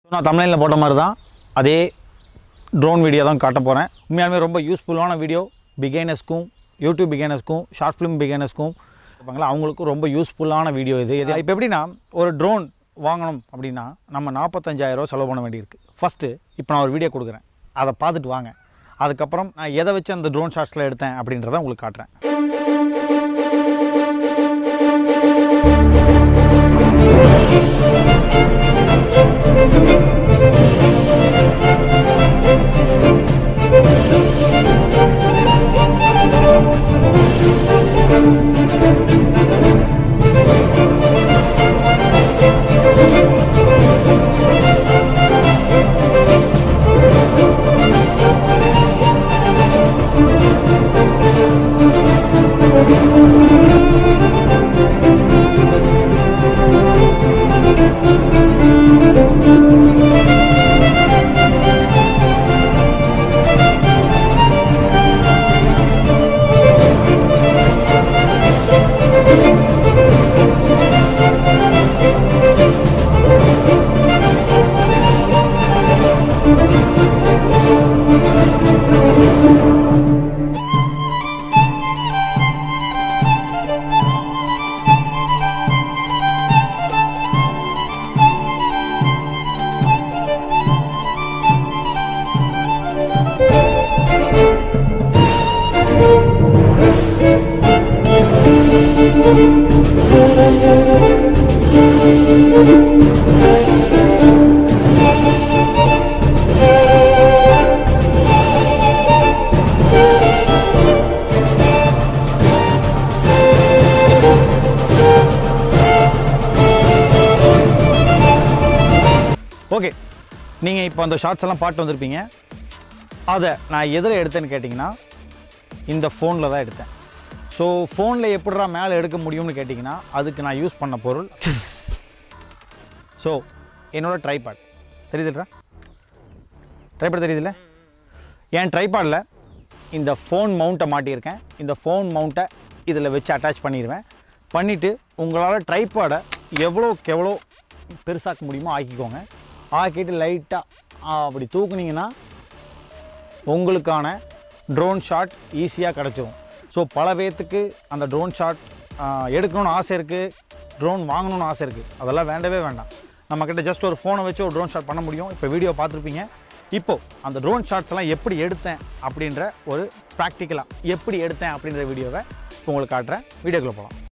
நான் தமிழ்நில போட்ட மாதிரி தான் அதே ட்ரோன் வீடியோ தான் காட்ட போகிறேன் உண்மையாலுமே ரொம்ப யூஸ்ஃபுல்லான வீடியோ பிகைனர்ஸ்க்கும் யூடியூப் பிகைனர்ஸ்க்கும் ஷார்ட் ஃபிலிம் பிகைனர்ஸ்க்கும் இருப்பாங்களா அவங்களுக்கும் ரொம்ப யூஸ்ஃபுல்லான வீடியோ இது இது இப்போ எப்படின்னா ஒரு ட்ரோன் வாங்கணும் அப்படின்னா நம்ம நாற்பத்தஞ்சாயிரரூவா செலவு பண்ண வேண்டியிருக்கு ஃபஸ்ட்டு இப்போ நான் ஒரு வீடியோ கொடுக்குறேன் அதை பார்த்துட்டு வாங்க அதுக்கப்புறம் நான் எதை வச்சு அந்த ட்ரோன் ஷாட்ஸில் எடுத்தேன் அப்படின்றத உங்களுக்கு காட்டுறேன் ஓகே நீங்கள் இப்போ அந்த ஷார்ட்ஸ் எல்லாம் பாட்டு வந்திருப்பீங்க அதை நான் எதில் எடுத்தேன்னு கேட்டிங்கன்னா இந்த ஃபோனில் தான் எடுத்தேன் ஸோ ஃபோனில் எப்படிடா மேலே எடுக்க முடியும்னு கேட்டிங்கன்னா அதுக்கு நான் யூஸ் பண்ண பொருள் ஸோ என்னோட ட்ரைபாட் தெரியுதுல்ரா ட்ரைபாட் தெரியுதுல்ல என் ட்ரைபாடில் இந்த ஃபோன் மவுண்ட்டை மாட்டியிருக்கேன் இந்த ஃபோன் மவுண்ட்டை இதில் வச்சு அட்டாச் பண்ணிடுவேன் பண்ணிவிட்டு உங்களால் ட்ரைபாடை எவ்வளோக்கு எவ்வளோ பெருசாக்க முடியுமோ ஆக்கிக்கோங்க ஆக்கிட்டு லைட்டாக அப்படி தூக்குனீங்கன்னா உங்களுக்கான ட்ரோன் ஷாட் ஈஸியாக கிடச்சிரும் ஸோ பல பேர்த்துக்கு அந்த ட்ரோன் ஷாட் எடுக்கணும்னு ஆசை இருக்குது ட்ரோன் வாங்கணும்னு ஆசை இருக்குது அதெல்லாம் வேண்டவே வேண்டாம் நம்மக்கிட்ட ஜஸ்ட் ஒரு ஃபோனை வச்சு ஒரு ட்ரோன் ஷாட் பண்ண முடியும் இப்போ வீடியோ பார்த்துருப்பீங்க இப்போது அந்த ட்ரோன் ஷாட்ஸ் எல்லாம் எப்படி எடுத்தேன் அப்படின்ற ஒரு ப்ராக்டிக்கலாக எப்படி எடுத்தேன் அப்படின்ற வீடியோவை இப்போ உங்களுக்கு காட்டுறேன் வீடியோக்குள்ளே போகலாம்